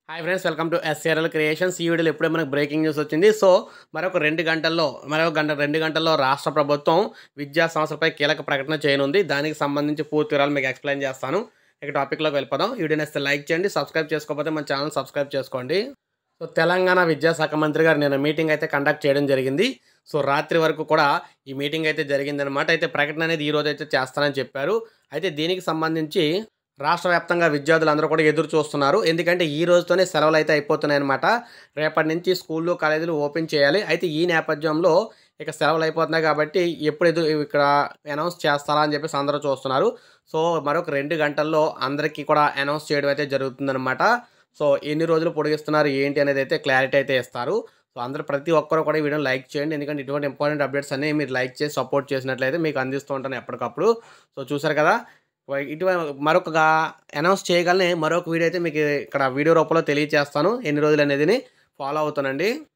hi friends welcome to SRL creations ఈ వీడియోలో ఎప్పుడే మనకు బ్రేకింగ్ న్యూస్ వచ్చింది సో మరొక రెండు గంటల్లో మరొక గంట రెండు గంటల్లో రాష్ట్ర ప్రభుత్వం విద్యా సంస్థలపై కీలక ప్రకటన చేయనుంది దానికి సంబంధించి పూర్తి వివరాలు మీకు ఎక్స్ప్లెయిన్ చేస్తాను ఇక టాపిక్లోకి వెళ్ళిపోదాం ఈ వీడియోని వస్తే లైక్ చేయండి సబ్స్క్రైబ్ చేసుకోకపోతే మన ఛానల్ సబ్స్క్రైబ్ చేసుకోండి సో తెలంగాణ విద్యాశాఖ మంత్రి గారు నిన్న మీటింగ్ అయితే కండక్ట్ చేయడం జరిగింది సో రాత్రి వరకు కూడా ఈ మీటింగ్ అయితే జరిగిందనమాట అయితే ప్రకటన అనేది ఈ రోజు అయితే చేస్తానని చెప్పారు అయితే దీనికి సంబంధించి రాష్ట్ర వ్యాప్తంగా విద్యార్థులందరూ కూడా ఎదురు చూస్తున్నారు ఎందుకంటే ఈ రోజుతోనే సెలవులు అయితే అయిపోతున్నాయి అనమాట రేపటి నుంచి స్కూళ్ళు కాలేజీలు ఓపెన్ చేయాలి అయితే ఈ నేపథ్యంలో ఇక సెలవులు అయిపోతున్నాయి కాబట్టి ఎప్పుడు ఎదురు ఇక్కడ అనౌన్స్ చేస్తారా అని చెప్పేసి అందరూ చూస్తున్నారు సో మరొక రెండు గంటల్లో అందరికీ కూడా అనౌన్స్ చేయడం అయితే జరుగుతుందన్నమాట సో ఎన్ని రోజులు పొడిగిస్తున్నారు ఏంటి అనేది అయితే క్లారిటీ అయితే ఇస్తారు సో అందరూ ప్రతి ఒక్కరు కూడా ఈ వీడియోని లైక్ చేయండి ఎందుకంటే ఇటువంటి ఇంపార్టెంట్ అప్డేట్స్ అన్ని మీరు లైక్ చేసి సపోర్ట్ చేసినట్లయితే మీకు అందిస్తూ ఉంటాను ఎప్పటికప్పుడు సో చూసారు కదా ఇటువంటి మరొక అనౌన్స్ చేయగలనే మరొక వీడియో అయితే మీకు ఇక్కడ వీడియో రూపంలో తెలియజేస్తాను ఎన్ని రోజులు అనేది ఫాలో అవుతానండి